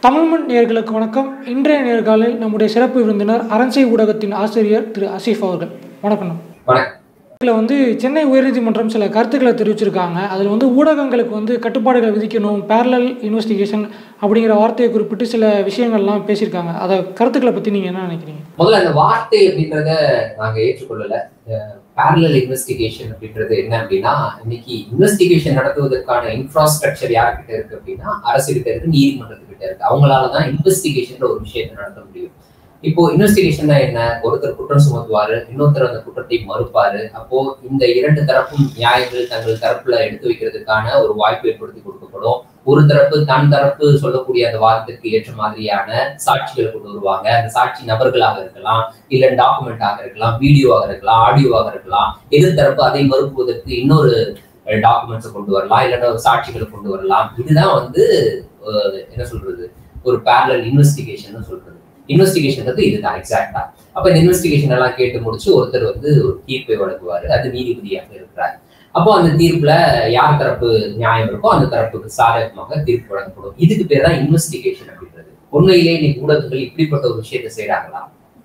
தமிழ்மண் நேயர்களுக்கு வணக்கம் இன்றைய நேர்காலில் நம்முடைய சிறப்பு விருந்தினர் அரண்சை ஊடகத்தின் ஆசிரியர் திரு அசீஃப் அவர்கள் வணக்கம் வணக்கம் இதில் வந்து சென்னை உயர்நீதிமன்றம் சில கருத்துக்களை தெரிவிச்சிருக்காங்க அதில் வந்து ஊடகங்களுக்கு வந்து கட்டுப்பாடுகளை விதிக்கணும் பேரலல் இன்வெஸ்டிகேஷன் அப்படிங்கிற வார்த்தையை குறிப்பிட்டு சில விஷயங்கள்லாம் பேசியிருக்காங்க அதை கருத்துக்களை பற்றி நீங்கள் என்ன நினைக்கிறீங்க முதல்ல அந்த வார்த்தை அப்படின்றத நாங்க ஏற்றுக்கொள்ளல பேரலல் இன்வெஸ்டிகேஷன் அப்படின்றது என்ன அப்படின்னா இன்னைக்கு இன்வெஸ்டிகேஷன் நடத்துவதற்கான இன்ஃப்ராஸ்ட்ரக்சர் யார்கிட்ட இருக்கு அப்படின்னா அரசுகிட்ட இருக்கு நீதிமன்றத்துக்கிட்ட இருக்கு அவங்களால தான் இன்வெஸ்டிகேஷன் ஒரு விஷயத்தை நடத்த முடியும் இப்போ இன்வெஸ்டிகேஷன்னா என்ன ஒருத்தர் குற்றம் சுமத்துவாரு இன்னொருத்தர் அந்த குற்றத்தை மறுப்பாரு அப்போ இந்த இரண்டு தரப்பும் நியாயங்கள் தங்கள் தரப்புல எடுத்து வைக்கிறதுக்கான ஒரு வாய்ப்பு ஏற்படுத்தி கொடுக்கப்படும் ஒரு தரப்பு தன் தரப்பு சொல்லக்கூடிய அந்த வாதத்திற்கு ஏற்ற மாதிரியான சாட்சிகளை கொண்டு வருவாங்க அந்த சாட்சி நபர்களாக இருக்கலாம் இல்ல டாக்குமெண்டாக இருக்கலாம் வீடியோவாக இருக்கலாம் ஆடியோவாக இருக்கலாம் எதிர் தரப்பு அதை மறுப்புவதற்கு இன்னொரு டாக்குமெண்ட்ஸை கொண்டு வரலாம் இல்லைன்னா சாட்சிகளை கொண்டு வரலாம் இதுதான் வந்து அஹ், என்ன சொல்றது ஒரு பேரலல் இன்வெஸ்டிகேஷன் சொல்றது இன்வெஸ்டிகேஷன் இதுதான் எக்ஸாக்டா அப்ப இந்த இன்வெஸ்டிகேஷன் எல்லாம் கேட்டு முடிச்சு ஒருத்தர் வந்து ஒரு தீர்ப்பை வழங்குவாரு அது நீதிபதியாக இருக்கிறார் அப்போ அந்த தீர்ப்புல யார் தரப்பு நியாயம் இருக்கோ அந்த தரப்புக்கு சாதகமாக தீர்ப்பு வழங்கப்படும் இதுக்கு பேர் தான் இன்வெஸ்டிகேஷன் அப்படின்றது உண்மையிலே இன்னைக்கு ஊடகங்கள் இப்படிப்பட்ட ஒரு விஷயத்தை செய்யறாங்களா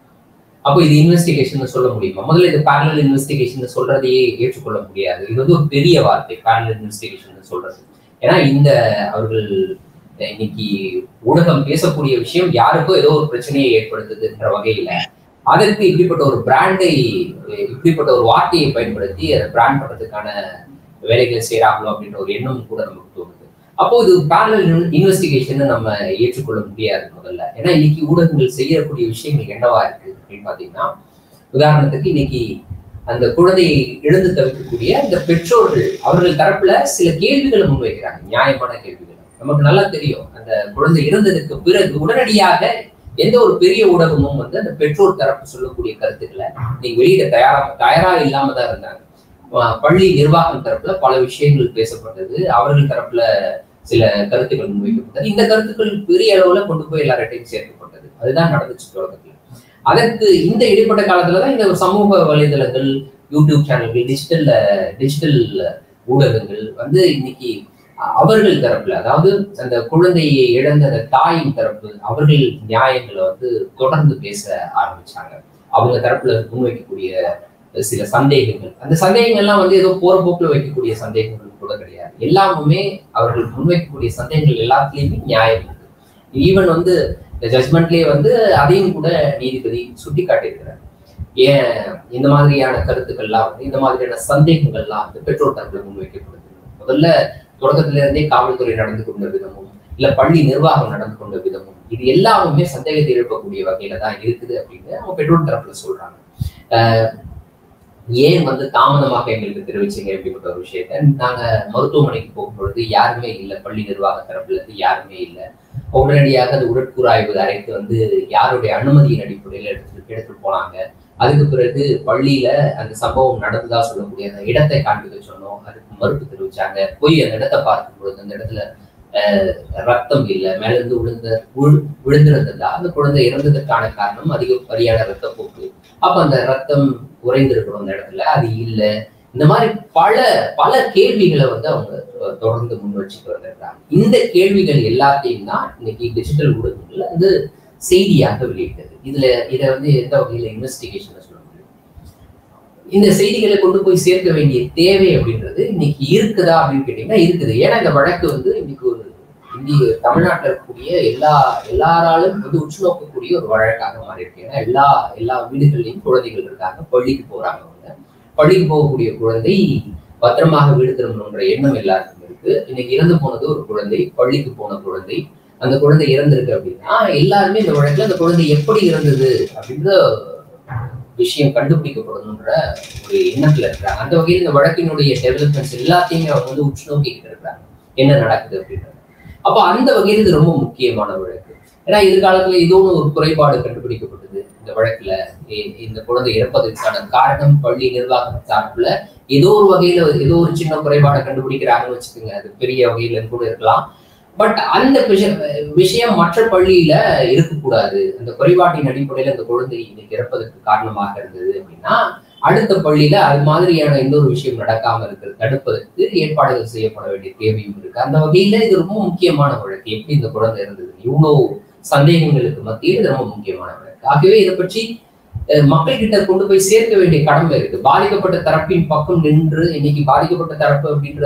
அப்போ இது இன்வெஸ்டிகேஷன் சொல்ல முடியுமா முதல்ல இது பேரலல் இன்வெஸ்டிகேஷன் சொல்றதையே ஏற்றுக்கொள்ள முடியாது இது வந்து ஒரு பெரிய வார்த்தை பேரலல் இன்வெஸ்டிகேஷன் சொல்றது ஏன்னா இந்த அவர்கள் இன்னைக்கு ஊடகம் பேசக்கூடிய விஷயம் யாருக்கோ ஏதோ ஒரு பிரச்சனையை ஏற்படுத்துதுன்ற வகையில அதற்கு இப்படிப்பட்ட ஒரு பிராண்டை இப்படிப்பட்ட ஒரு வார்த்தையை பயன்படுத்தி அதை பிராண்ட் பண்றதுக்கான வேலைகளை செய்யறாங்களோ அப்படின்ற ஒரு எண்ணம் கூட நமக்கு தோணுது அப்போ இது பேரலல் இன்வெஸ்டிகேஷன் நம்ம ஏற்றுக்கொள்ள முடியாது முதல்ல ஏன்னா இன்னைக்கு ஊடகங்கள் செய்யக்கூடிய விஷயங்கள் என்னவா இருக்கு அப்படின்னு பாத்தீங்கன்னா உதாரணத்துக்கு இன்னைக்கு அந்த குழந்தையை இழந்து தவிர்க்கக்கூடிய இந்த பெற்றோர்கள் அவர்கள் தரப்புல சில கேள்விகளை முன்வைக்கிறாங்க நியாயமான கேள்விகள் நமக்கு நல்லா தெரியும் அந்த குழந்தை இறந்ததுக்கு பிறகு உடனடியாக எந்த ஒரு பெரிய ஊடகமும் வந்து அந்த பெற்றோர் தரப்பு சொல்லக்கூடிய கருத்துக்களை நீங்க வெளியிட தயாரா தயாரா இல்லாம தான் இருந்தாங்க அஹ் பள்ளி நிர்வாகம் தரப்புல பல விஷயங்கள் பேசப்பட்டது அவர்கள் தரப்புல சில கருத்துக்கள் முன்வைக்கப்பட்டது இந்த கருத்துக்கள் பெரிய அளவுல கொண்டு போய் எல்லார்ட்டையும் சேர்க்கப்பட்டது அதுதான் நடந்துச்சு தொடக்கத்துல அதற்கு இந்த இடைப்பட்ட காலத்துலதான் இந்த சமூக வலைதளங்கள் யூடியூப் சேனல்கள் டிஜிட்டல் டிஜிட்டல் ஊடகங்கள் வந்து இன்னைக்கு அவர்கள் தரப்புல அதாவது அந்த குழந்தையை இழந்த அந்த தாயின் தரப்பு அவர்கள் நியாயங்களை வந்து தொடர்ந்து பேச ஆரம்பிச்சாங்க அவங்க தரப்புல முன்வைக்கக்கூடிய சில சந்தேகங்கள் அந்த சந்தேகங்கள்லாம் வந்து ஏதோ போற போக்குல வைக்கக்கூடிய சந்தேகங்கள் கூட கிடையாது எல்லாமுமே அவர்கள் முன்வைக்கக்கூடிய சந்தேகங்கள் எல்லாத்துலயுமே நியாயம் இருக்கு ஈவன் வந்து இந்த ஜட்மெண்ட்லயே வந்து அதையும் கூட நீதிபதி சுட்டி காட்டியிருக்கிறார் ஏன் இந்த மாதிரியான கருத்துக்கள்லாம் வந்து இந்த மாதிரியான சந்தேகங்கள்லாம் வந்து பெற்றோர் தரப்புல முன்வைக்கப்படுது முதல்ல தொடக்கத்துல இருந்தே காவல்துறை நடந்து கொண்ட விதமும் இல்ல பள்ளி நிர்வாகம் நடந்து கொண்ட விதமும் இது எல்லாமே சந்தேகத்தை எழுப்பக்கூடிய வகையில தான் இருக்குது அப்படின்னு அவங்க பெற்றோர் தரப்புல சொல்றாங்க ஆஹ் ஏன் வந்து தாமதமாக எங்களுக்கு தெரிவிச்சீங்க அப்படிப்பட்ட ஒரு விஷயத்த நாங்க மருத்துவமனைக்கு போகும்பொழுது யாருமே இல்லை பள்ளி நிர்வாக தரப்புல இருந்து யாருமே இல்லை உடனடியாக அது உடற்கூறாய்வு அறைக்கு வந்து யாருடைய அனுமதியின் அடிப்படையில் எடுத்துட்டு எடுத்துட்டு போனாங்க அதுக்கு பிறகு பள்ளியில அந்த சம்பவம் நடந்ததா சொல்லக்கூடிய அந்த இடத்தை காண்பிக்க சொன்னோம் அதுக்கு மறுப்பு தெரிவிச்சாங்க போய் அந்த இடத்தை பார்க்கும் பொழுது அந்த இடத்துல அஹ், ரத்தம் இல்லை மேல இருந்து விழுந்த விழு- விழுந்திருந்ததா அந்த குழந்தை இறந்ததற்கான காரணம் அதிகப்படியான ரத்தப்போக்கு அப்ப அந்த ரத்தம் உறைந்திருக்கணும் அந்த இடத்துல அது இல்லை இந்த மாதிரி பல பல கேள்விகளை வந்து அவங்க அஹ், தொடர்ந்து முன் வச்சுட்டு வந்திருக்காங்க இந்த கேள்விகள் எல்லாத்தையும் தான் இன்னைக்கு டிஜிட்டல் ஊடகங்கள்ல வந்து செய்தியாக வெளியிட்டது இதுல இதை வந்து எந்த வகையில இன்வெஸ்டிகேஷன் சொல்ல முடியும் இந்த செய்திகளை கொண்டு போய் சேர்க்க வேண்டிய தேவை அப்படின்றது இன்னைக்கு இருக்குதா அப்படின்னு கேட்டீங்கன்னா இருக்குது ஏன்னா இந்த வழக்கு வந்து இன்னைக்கு ஒரு இந்திய தமிழ்நாட்டில் இருக்கக்கூடிய எல்லா எல்லாராலும் வந்து உற்று நோக்கக்கூடிய ஒரு வழக்காக மாறி இருக்கு ஏன்னா எல்லா எல்லா வீடுகள்லையும் குழந்தைகள் இருக்காங்க பள்ளிக்கு போறாங்க அவங்க பள்ளிக்கு போகக்கூடிய குழந்தை பத்திரமாக வீடு திரும்பணுன்ற எண்ணம் எல்லாருக்கும் இருக்கு இன்னைக்கு இறந்து போனது ஒரு குழந்தை பள்ளிக்கு போன குழந்தை அந்த குழந்தை இறந்திருக்கு அப்படின்னா எல்லாருமே இந்த வழக்குல அந்த குழந்தை எப்படி இறந்தது அப்படின்ற விஷயம் கண்டுபிடிக்கப்படணுன்ற ஒரு எண்ணத்துல இருக்கிறாங்க அந்த வகையில் இந்த வழக்கினுடைய டெவலப்மெண்ட்ஸ் எல்லாத்தையுமே அவங்க வந்து உற்று நோக்கிக்கிட்டு இருக்கிறாங்க என்ன நடக்குது அப்படின்றது அப்போ அந்த வகையில் இது ரொம்ப முக்கியமான வழக்கு ஏன்னா எதிர்காலத்துல ஏதோ ஒரு குறைபாடு கண்டுபிடிக்கப்பட்டது இந்த வழக்குல இ- இந்த குழந்தை இறப்பதற்கான காரணம் பள்ளி நிர்வாகம் சார்பில் ஏதோ ஒரு வகையில ஏதோ ஒரு சின்ன குறைபாடை கண்டுபிடிக்கிறாங்கன்னு வச்சுக்கோங்க அது பெரிய வகையில கூட இருக்கலாம் பட் அந்த விஷயம் விஷயம் மற்ற பள்ளியில இருக்கக்கூடாது அந்த குறைபாட்டின் அடிப்படையில் அந்த குழந்தை இன்னைக்கு இறப்பதற்கு காரணமாக இருந்தது அப்படின்னா அடுத்த பள்ளியில அது மாதிரியான இன்னொரு விஷயம் நடக்காம இருக்கிறது தடுப்பதற்கு ஏற்பாடுகள் செய்யப்பட வேண்டிய தேவையும் இருக்கு அந்த வகையில இது ரொம்ப முக்கியமான வழக்கு எப்படி இந்த குழந்தை இருந்தது இவ்வளவு சந்தேகங்களுக்கு மத்தியில் இது ரொம்ப முக்கியமான வழக்கு ஆகவே இதை பற்றி அஹ், மக்கள் கிட்ட கொண்டு போய் சேர்க்க வேண்டிய கடமை இருக்கு பாதிக்கப்பட்ட தரப்பின் பக்கம் நின்று இன்னைக்கு பாதிக்கப்பட்ட தரப்பு அப்படின்ற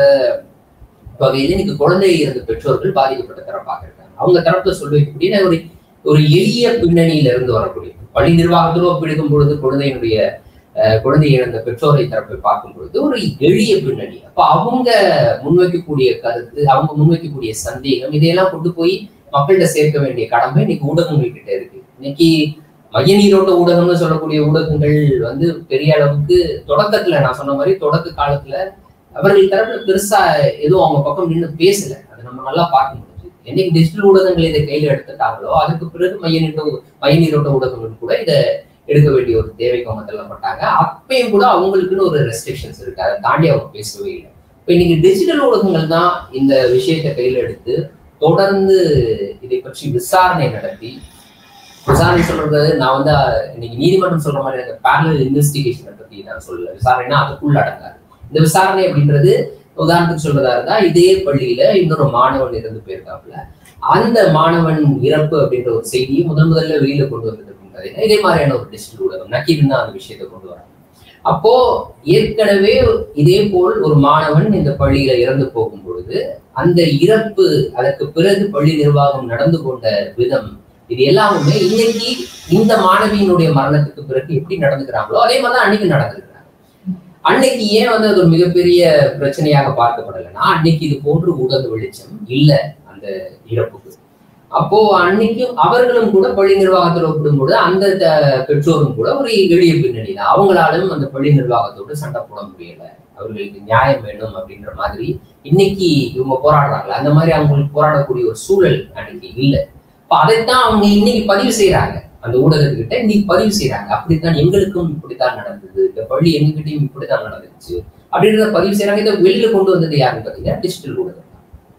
வகையில இன்னைக்கு குழந்தை இருந்த பெற்றோர்கள் பாதிக்கப்பட்ட தரப்பாக இருக்காங்க அவங்க தரப்புல சொல்ல வைக்கக்கூடிய ஒரு ஒரு எளிய பின்னணியில இருந்து வரக்கூடிய பள்ளி நிர்வாகத்தோடு ஒப்பிடுக்கும் பொழுது குழந்தையினுடைய அஹ், குழந்தை இழந்த பெற்றோரை தரப்பை பார்க்கும் பொழுது ஒரு எளிய பின்னணி அப்ப அவங்க முன்வைக்கக்கூடிய கருத்து அவங்க முன்வைக்கக்கூடிய சந்தேகம் இதையெல்லாம் கொண்டு போய் மக்கள்கிட்ட சேர்க்க வேண்டிய கடமை இன்னைக்கு ஊடகங்கள் கிட்ட இருக்கு இன்னைக்கு மைய நீரோட்ட ஊடகம்னு சொல்லக்கூடிய ஊடகங்கள் வந்து பெரிய அளவுக்கு தொடக்கத்துல நான் சொன்ன மாதிரி தொடக்க காலத்துல அவர்கள் தரப்புல பெருசா எதுவும் அவங்க பக்கம் நின்று பேசல அதை நம்ம நல்லா பார்க்க முடியுது என்னைக்கு டிஜிட்டல் ஊடகங்கள் இதை கையில எடுத்துட்டாங்களோ அதுக்கு பிறகு மைய நீட்ட மைய நீரோட்ட ஊடகங்கள் கூட இதை எடுக்க வேண்டிய ஒரு தேவைக்கு அவங்க தள்ளப்பட்டாங்க அப்பயும் கூட அவங்களுக்குன்னு ஒரு ரெஸ்ட்ரிக்ஷன்ஸ் இருக்கு அதை தாண்டி அவங்க பேசவே இல்லை இப்போ இன்னைக்கு டிஜிட்டல் ஊடகங்கள் தான் இந்த விஷயத்தை கையில எடுத்து தொடர்ந்து இதை பற்றி விசாரணை நடத்தி விசாரணை சொல்றது நான் வந்து அஹ், இன்னைக்கு நீதிமன்றம் சொல்ற மாதிரி அந்த பேரலல் இன்வெஸ்டிகேஷனை பத்தி நான் சொல்லல விசாரணைனா அதுக்குள்ள அடங்காது இந்த விசாரணை அப்படின்றது உதாரணத்துக்கு சொல்றதா இருந்தா இதே பள்ளியில இன்னொரு மாணவன் இறந்து போயிருக்காப்புல அந்த மாணவன் இறப்பு அப்படின்ற ஒரு செய்தியை முதன் முதல்ல வெளியில கொண்டு வந்தது அப்படின்றது இதே மாதிரியான ஒரு டிஜிட்டல் ஊடகம் நக்கீரன் தான் அந்த விஷயத்தை கொண்டு வராங்க அப்போ ஏற்கனவே இதே போல் ஒரு மாணவன் இந்த பள்ளியில இறந்து போகும் பொழுது அந்த இறப்பு அதற்கு பிறகு பள்ளி நிர்வாகம் நடந்து கொண்ட விதம் இது எல்லாமே இன்னைக்கு இந்த மாணவியினுடைய மரணத்துக்கு பிறகு எப்படி நடந்துக்கிறாங்களோ அதே மாதிரி தான் அன்னைக்கு நடந்திருக்கிறாங்க அன்னைக்கு ஏன் வந்து அது ஒரு மிகப்பெரிய பிரச்சனையாக பார்க்கப்படலைன்னா அன்னைக்கு இது போன்று ஊடக வெளிச்சம் இல்லை அந்த இறப்புக்கு அப்போ அன்னைக்கும் அவர்களும் கூட பள்ளி நிர்வாகத்தில் ஒப்பிடும்போது அந்த த- பெற்றோரும் கூட ஒரு எளிய பின்னணி தான் அவங்களாலும் அந்த பள்ளி நிர்வாகத்தோடு சண்டை போட முடியல அவர்களுக்கு நியாயம் வேணும் அப்படின்ற மாதிரி இன்னைக்கு இவங்க போராடுறாங்களா அந்த மாதிரி அவங்களுக்கு போராடக்கூடிய ஒரு சூழல் அன்னைக்கு இல்லை இப்ப அதைத்தான் அவங்க இன்னைக்கு பதிவு செய்யறாங்க அந்த ஊடகத்துக்கிட்ட இன்னைக்கு பதிவு செய்யறாங்க அப்படித்தான் எங்களுக்கும் இப்படித்தான் நடந்தது இந்த பள்ளி எங்ககிட்டயும் இப்படித்தான் நடந்துச்சு அப்படின்றத பதிவு செய்யறாங்க இதை வெளியில கொண்டு வந்தது யாருன்னு பாத்தீங்கன்னா டிஜிட்டல் ஊடகம் தான்.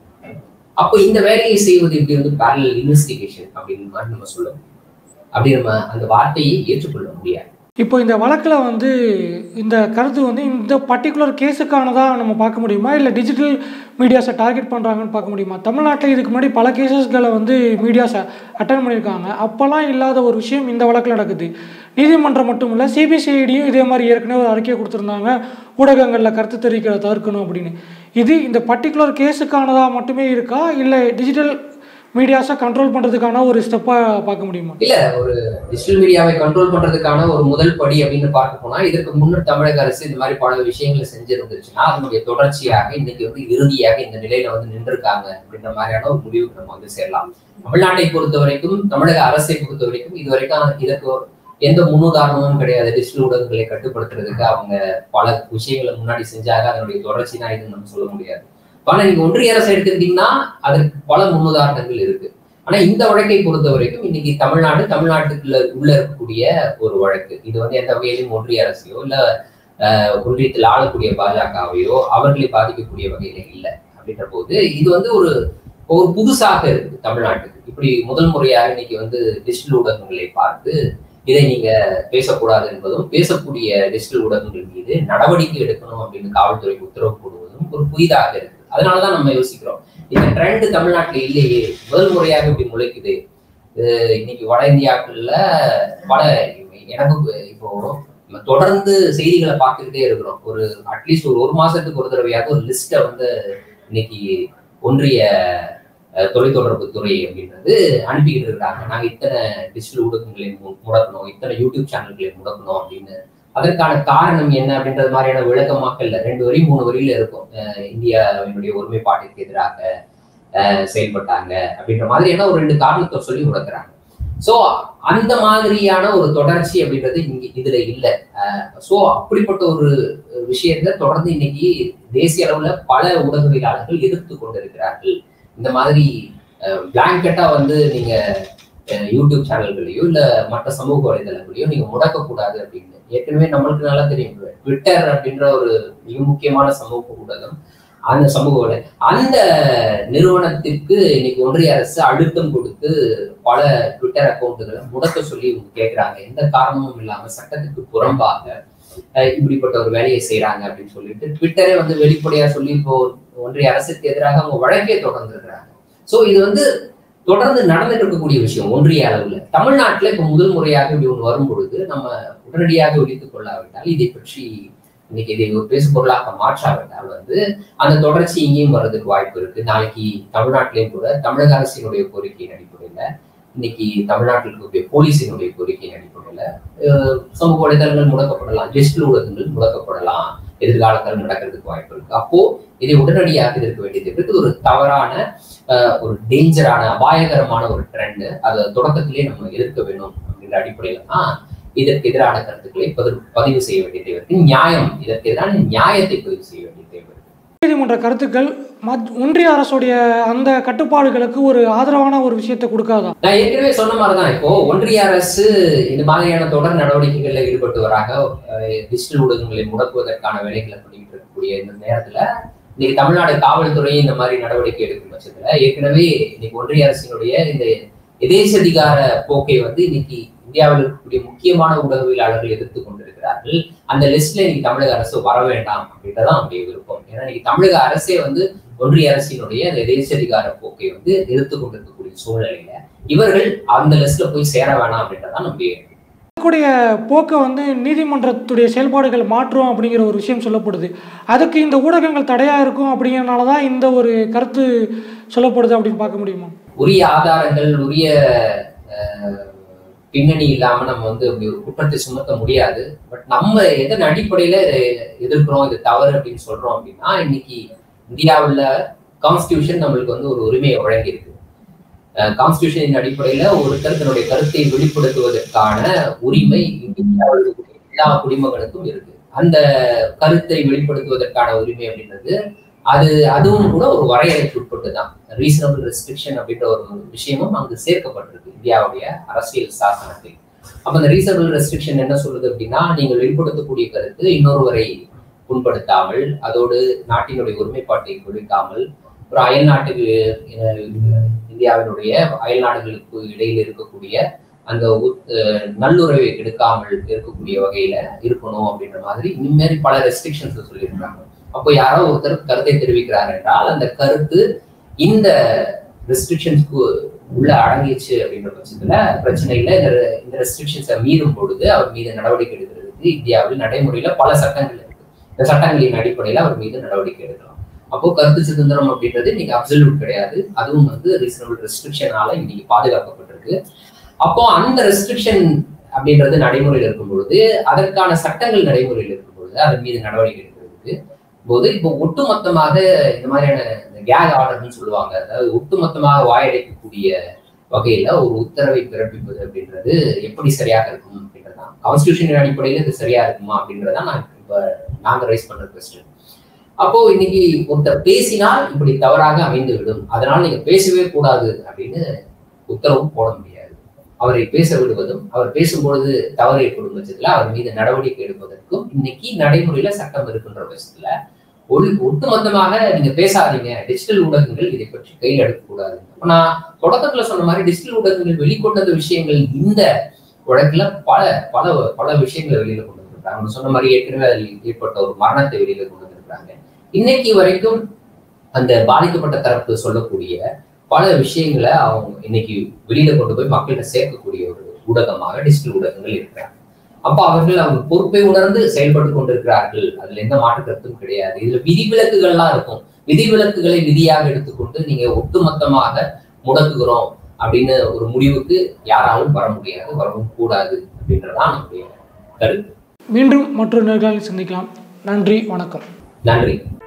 அப்போ இந்த வேலையை செய்வது இப்படி வந்து பேரல் இன்வெஸ்டிகேஷன் அப்படின்னு மாதிரி நம்ம சொல்ல முடியும் அப்படி நம்ம அந்த வார்த்தையை ஏற்றுக்கொள்ள முடியாது இப்போ இந்த வழக்கில் வந்து இந்த கருத்து வந்து இந்த பர்டிகுலர் கேஸுக்கானதாக நம்ம பார்க்க முடியுமா இல்லை டிஜிட்டல் மீடியாஸை டார்கெட் பண்ணுறாங்கன்னு பார்க்க முடியுமா தமிழ்நாட்டில் இதுக்கு முன்னாடி பல கேசஸ்களை வந்து மீடியாஸை அட்டன் பண்ணியிருக்காங்க அப்போல்லாம் இல்லாத ஒரு விஷயம் இந்த வழக்கில் நடக்குது நீதிமன்றம் மட்டும் இல்லை சிபிசிஐடியும் இதே மாதிரி ஏற்கனவே ஒரு அறிக்கை கொடுத்துருந்தாங்க ஊடகங்களில் கருத்து தெரிவிக்கிறத தவிர்க்கணும் அப்படின்னு இது இந்த பர்டிகுலர் கேஸுக்கானதாக மட்டுமே இருக்கா இல்லை டிஜிட்டல் மீடியாஸை கண்ட்ரோல் பண்ணுறதுக்கான ஒரு ஸ்டெப்பாக பார்க்க முடியுமா இல்ல ஒரு டிஜிட்டல் மீடியாவை கண்ட்ரோல் பண்றதுக்கான ஒரு முதல் படி அப்படின்னு பார்க்க போனா இதற்கு முன்னர் தமிழக அரசு இந்த மாதிரி பல விஷயங்களை செஞ்சிருந்துச்சுன்னா அதனுடைய தொடர்ச்சியாக இன்னைக்கு வந்து இறுதியாக இந்த நிலையில வந்து நின்றுருக்காங்க அப்படின்ற மாதிரியான ஒரு முடிவுக்கு நம்ம வந்து சேரலாம் தமிழ்நாட்டை பொறுத்த வரைக்கும் தமிழக அரசை பொறுத்த வரைக்கும் இது வரைக்கும் இதற்கு ஒரு எந்த முன்னுதாரணமும் கிடையாது டிஜிட்டல் ஊடகங்களை கட்டுப்படுத்துறதுக்கு அவங்க பல விஷயங்களை முன்னாடி செஞ்சாங்க அதனுடைய தொடர்ச்சி தான் இதுன்னு நம்ம சொல்ல முடியாது ஆனா நீங்க ஒன்றிய அரசு எடுத்துக்கிட்டீங்கன்னா அதற்கு பல முன்னுதாரணங்கள் இருக்கு ஆனா இந்த வழக்கை பொறுத்த வரைக்கும் இன்னைக்கு தமிழ்நாடு தமிழ்நாட்டுக்குள்ள உள்ள இருக்கக்கூடிய ஒரு வழக்கு இது வந்து எந்த வகையிலும் ஒன்றிய அரசையோ இல்ல அஹ், ஒன்றியத்தில் ஆளக்கூடிய பாஜகவையோ அவர்களை பாதிக்கக்கூடிய வகையில இல்லை அப்படின்ற போது இது வந்து ஒரு ஒரு புதுசாக இருக்கு தமிழ்நாட்டுக்கு இப்படி முதல் முறையாக இன்னைக்கு வந்து டிஜிட்டல் ஊடகங்களை பார்த்து இதை நீங்க பேசக்கூடாது என்பதும் பேசக்கூடிய டிஜிட்டல் ஊடகங்கள் மீது நடவடிக்கை எடுக்கணும் அப்படின்னு காவல்துறைக்கு உத்தரவு போடுவதும் ஒரு புதிதாக இருக்கு அதனாலதான் நம்ம யோசிக்கிறோம் இந்த ட்ரெண்ட் தமிழ்நாட்டுல இல்லையே முதல் முறையாக இப்படி முளைக்குது அஹ் இன்னைக்கு வட இந்தியாக்குள்ள பல எனக்கு இப்போ நம்ம தொடர்ந்து செய்திகளை பார்த்துக்கிட்டே இருக்கிறோம் ஒரு அட்லீஸ்ட் ஒரு ஒரு மாசத்துக்கு ஒரு தடவையாவது ஒரு லிஸ்ட்டை வந்து இன்னைக்கு ஒன்றிய அஹ், தொலைத்தொடர்பு துறை அப்படின்றது அனுப்பிக்கிட்டு இருக்காங்க நாங்க இத்தனை டிஜிட்டல் ஊடகங்களை மு- முடக்கணும் இத்தனை யூடியூப் சேனல்களை முடக்கணும் அப்படின்னு அதற்கான காரணம் என்ன அப்படின்றது மாதிரியான விளக்கமாக்கல்ல ரெண்டு வரி மூணு வரியில இருக்கும் அஹ், இந்தியாவினுடைய ஒருமைப்பாட்டிற்கு எதிராக அஹ், செயல்பட்டாங்க அப்படின்ற மாதிரியான ஒரு ரெண்டு காரணத்தை சொல்லி முடக்குறாங்க சோ அந்த மாதிரியான ஒரு தொடர்ச்சி அப்படின்றது இங்க இதுல இல்ல சோ அப்படிப்பட்ட ஒரு விஷயத்த தொடர்ந்து இன்னைக்கு தேசிய அளவுல பல ஊடகவியலாளர்கள் எதிர்த்து கொண்டிருக்கிறார்கள் இந்த மாதிரி பிளாங்கெட்டா வந்து நீங்க அஹ், யூடியூப் சேனல்களையோ இல்ல மற்ற சமூக வலைதளங்களையோ நீங்க முடக்கக்கூடாது அப்படின்னு ஏற்கனவே நம்மளுக்கு நல்லா தெரியும் ட்விட்டர் அப்படின்ற ஒரு மிக முக்கியமான சமூக ஊடகம் அந்த சமூக வலை அந்த நிறுவனத்திற்கு இன்னைக்கு ஒன்றிய அரசு அழுத்தம் கொடுத்து பல ட்விட்டர் அக்கௌண்ட்டுகளை முடக்க சொல்லி இவங்க கேட்கிறாங்க எந்த காரணமும் இல்லாம சட்டத்துக்கு புறம்பாக அஹ் இப்படிப்பட்ட ஒரு வேலையை செய்யறாங்க அப்படின்னு சொல்லிட்டு ட்விட்டரே வந்து வெளிப்படையா சொல்லி இப்போ ஒன்றிய அரசுக்கு எதிராக அவங்க வழக்கே தொடர்ந்து இருக்கிறாங்க சோ இது வந்து தொடர்ந்து நடந்துட்டு இருக்கக்கூடிய விஷயம் ஒன்றிய அளவுல தமிழ்நாட்டுல இப்ப முதல் முறையாக இப்படி ஒன்று வரும் பொழுது நம்ம உடனடியாக ஒழித்துக் கொள்ளாவிட்டால் இதை பற்றி இன்னைக்கு இதை ஒரு பேசு பொருளாக மாற்றாவிட்டால் வந்து அந்த தொடர்ச்சி இங்கேயும் வர்றதுக்கு வாய்ப்பு இருக்கு நாளைக்கு தமிழ்நாட்டிலேயும் கூட தமிழக அரசினுடைய கோரிக்கையின் அடிப்படையில இன்னைக்கு தமிழ்நாட்டில் இருக்கக்கூடிய போலீஸினுடைய கோரிக்கையின் அடிப்படையில அஹ், சமூக வலைதளங்கள் முடக்கப்படலாம் டிஜிட்டல் ஊடகங்கள் முடக்கப்படலாம் எதிர்காலத்தில் நடக்கிறதுக்கு வாய்ப்பு இருக்கு அப்போ இதை உடனடியாக எதிர்க்க வேண்டியது இருக்கு ஒரு தவறான அஹ், ஒரு டேஞ்சரான அபாயகரமான ஒரு ட்ரெண்ட் அதை தொடக்கத்திலே நம்ம எதிர்க்க வேணும் அப்படின்ற அடிப்படையில தான் இதற்கு எதிரான கருத்துக்களை பதிவு பதிவு செய்ய வேண்டிய தேவை இருக்கு நியாயம் இதற்கு எதிரான நியாயத்தை பதிவு செய்ய வேண்டிய தேவை இருக்கு நீதிமன்ற கருத்துக்கள் மத் ஒன்றிய அரசுடைய அந்த கட்டுப்பாடுகளுக்கு ஒரு ஆதரவான ஒரு விஷயத்தை கொடுக்காதா நான் ஏற்கனவே சொன்ன மாதிரிதான் இப்போ ஒன்றிய அரசு இந்த மாதிரியான தொடர் நடவடிக்கைகள்ல ஈடுபட்டு வராங்க அஹ் டிஜிட்டல் ஊடகங்களை முடக்குவதற்கான வேலைகளை பண்ணிட்டு இருக்கக்கூடிய இந்த நேரத்துல இன்னைக்கு தமிழ்நாடு காவல்துறை இந்த மாதிரி நடவடிக்கை எடுக்கும் பட்சத்துல ஏற்கனவே இன்னைக்கு ஒன்றிய அரசினுடைய இந்த எதேசதிகார போக்கை வந்து இன்னைக்கு இந்தியாவில் இருக்கக்கூடிய முக்கியமான ஊடகவியலாளர்கள் எதிர்த்து கொண்டிருக்கிறார்கள் அந்த லிஸ்ட்ல இன்னைக்கு தமிழக அரசு வர வேண்டாம் அப்படின்றதான் அவருடைய விருப்பம் ஏன்னா இன்னைக்கு தமிழக அரசே வந்து ஒன்றிய அரசினுடைய அந்த எதேசதிகார போக்கை வந்து எதிர்த்து கொண்டிருக்கக்கூடிய சூழ்நிலையில இவர்கள் அந்த லிஸ்ட்ல போய் சேர வேணாம் அப்படின்றதான் நம்முடைய கூடிய போக்கை வந்து நீதிமன்றத்துடைய செயல்பாடுகள் மாற்றும் அப்படிங்கிற ஒரு விஷயம் சொல்லப்படுது அதுக்கு இந்த ஊடகங்கள் தடையாக இருக்கும் அப்படிங்கிறனால தான் இந்த ஒரு கருத்து சொல்லப்படுது அப்படின்னு பார்க்க முடியுமா உரிய ஆதாரங்கள் உரிய அஹ், பின்னணி இல்லாம நம்ம வந்து அப்படி ஒரு குற்றத்தை சுமத்த முடியாது பட் நம்ம எதன் அடிப்படையில இதை எதிர்க்கிறோம் இது தவறு அப்படின்னு சொல்றோம் அப்படின்னா இன்னைக்கு இந்தியாவுல கான்ஸ்டியூஷன் நம்மளுக்கு வந்து ஒரு உரிமையை வழங்கியிருக்கு கான்ஸ்டியூஷனின் அடிப்படையில ஒருத்தர் தன்னுடைய கருத்தை வெளிப்படுத்துவதற்கான உரிமை இந்தியாவில் இருக்கக்கூடிய எல்லா குடிமகனுக்கும் இருக்கு அந்த கருத்தை வெளிப்படுத்துவதற்கான உரிமை அப்படின்றது அது அதுவும் கூட ஒரு வரையறைக்கு உட்பட்டு தான் ரீசனபிள் ரெஸ்ட்ரிக்ஷன் அப்படின்ற ஒரு விஷயமும் அங்கு சேர்க்கப்பட்டிருக்கு இந்தியாவுடைய அரசியல் சாசனத்தில் அப்ப அந்த ரீசனபிள் ரெஸ்ட்ரிக்ஷன் என்ன சொல்லுது அப்படின்னா நீங்கள் வெளிப்படுத்தக்கூடிய கருத்து இன்னொருவரை புண்படுத்தாமல் அதோடு நாட்டினுடைய ஒருமைப்பாட்டை குறைக்காமல் ஒரு அயல் நாட்டுக்கு அஹ், இந்தியாவினுடைய அயல் நாடுகளுக்கு இடையில் இருக்கக்கூடிய அந்த உத்- அஹ், நல்லுறவை கெடுக்காமல் இருக்கக்கூடிய வகையில இருக்கணும் அப்படின்ற மாதிரி இனிமேல் பல ரெஸ்ட்ரிக்ஷன்ஸ் சொல்லியிருக்காங்க அப்போ யாரோ ஒருத்தர் கருத்தை தெரிவிக்கிறார் என்றால் அந்த கருத்து இந்த ரெஸ்ட்ரிக்ஷன்ஸ்க்கு உள்ள அடங்கிச்சு அப்படின்ற பட்சத்துல பிரச்சனை இல்லை இந்த re- இந்த ரெஸ்ட்ரிக்ஷன்ஸை மீறும் பொழுது அவர் மீது நடவடிக்கை எடுக்கிறதுக்கு இந்தியாவில் நடைமுறையில பல சட்டங்கள் இருக்கு இந்த சட்டங்களின் அடிப்படையில அவர் மீது நடவடிக்கை எடுக்கலாம் அப்போ கருத்து சுதந்திரம் அப்படின்றது இன்னைக்கு அப்சல்யூட் கிடையாது அதுவும் வந்து ரீசனபிள் ரெஸ்ட்ரிக்ஷனால இன்னைக்கு பாதுகாக்கப்பட்டிருக்கு அப்போ அந்த ரெஸ்ட்ரிக்ஷன் அப்படின்றது நடைமுறையில் இருக்கும் பொழுது அதற்கான சட்டங்கள் நடைமுறையில் இருக்கும் பொழுது அதன் மீது நடவடிக்கை எடுக்கிறதுக்கு போது இப்போ ஒட்டுமொத்தமாக இந்த மாதிரியான கேக் ஆர்டர்னு சொல்லுவாங்க அதாவது ஒட்டுமொத்தமாக வாயடைக்கக்கூடிய வகையில ஒரு உத்தரவை பிறப்பிப்பது அப்படின்றது எப்படி சரியாக இருக்கும் அப்படின்றதான் கான்ஸ்டியூஷன் அடிப்படையில் இது சரியா இருக்குமா அப்படின்றதான் நான் இப்ப நாங்க ரைஸ் பண்ற கொஸ்டின் அப்போ இன்னைக்கு ஒருத்தர் பேசினால் இப்படி தவறாக அமைந்து விடும் அதனால நீங்க பேசவே கூடாது அப்படின்னு உத்தரவும் போட முடியாது அவரை பேச விடுவதும் அவர் பேசும்பொழுது தவறு ஏற்படும் பட்சத்துல அவர் மீது நடவடிக்கை எடுப்பதற்கும் இன்னைக்கு நடைமுறையில சட்டம் இருக்கின்ற பட்சத்துல ஒளி ஒட்டுமொத்தமாக நீங்க பேசாதீங்க டிஜிட்டல் ஊடகங்கள் இதை பற்றி கையில் எடுக்கக்கூடாது அப்ப நான் தொடக்கத்துல சொன்ன மாதிரி டிஜிட்டல் ஊடகங்கள் வெளிக்கொண்டது விஷயங்கள் இந்த வழக்குல பல பல பல விஷயங்களை வெளியில கொண்டு வந்திருக்காங்க அவங்க சொன்ன மாதிரி ஏற்கனவே அதில் ஏற்பட்ட ஒரு மரணத்தை வெளியில கொண்டு வந்திருக்காங்க இன்னைக்கு வரைக்கும் அந்த பாதிக்கப்பட்ட தரப்பு சொல்லக்கூடிய பல விஷயங்களை அவங்க இன்னைக்கு வெளியில கொண்டு போய் மக்கள்கிட்ட சேர்க்கக்கூடிய ஒரு ஊடகமாக டிஜிட்டல் ஊடகங்கள் இருக்கிறாங்க அப்ப அவர்கள் அவங்க பொறுப்பை உணர்ந்து செயல்பட்டு கொண்டிருக்கிறார்கள் அதுல எந்த மாற்று கருத்தும் கிடையாது இதுல விதிவிலக்குகள்லாம் இருக்கும் விதிவிலக்குகளை விதியாக எடுத்துக்கொண்டு நீங்க ஒட்டுமொத்தமாக முடக்குகிறோம் அப்படின்னு ஒரு முடிவுக்கு யாராலும் வர முடியாது வரவும் கூடாது அப்படின்றதான் நம்முடைய கருத்து மீண்டும் மற்றொரு நேர்காணலில் சந்திக்கலாம் நன்றி வணக்கம் நன்றி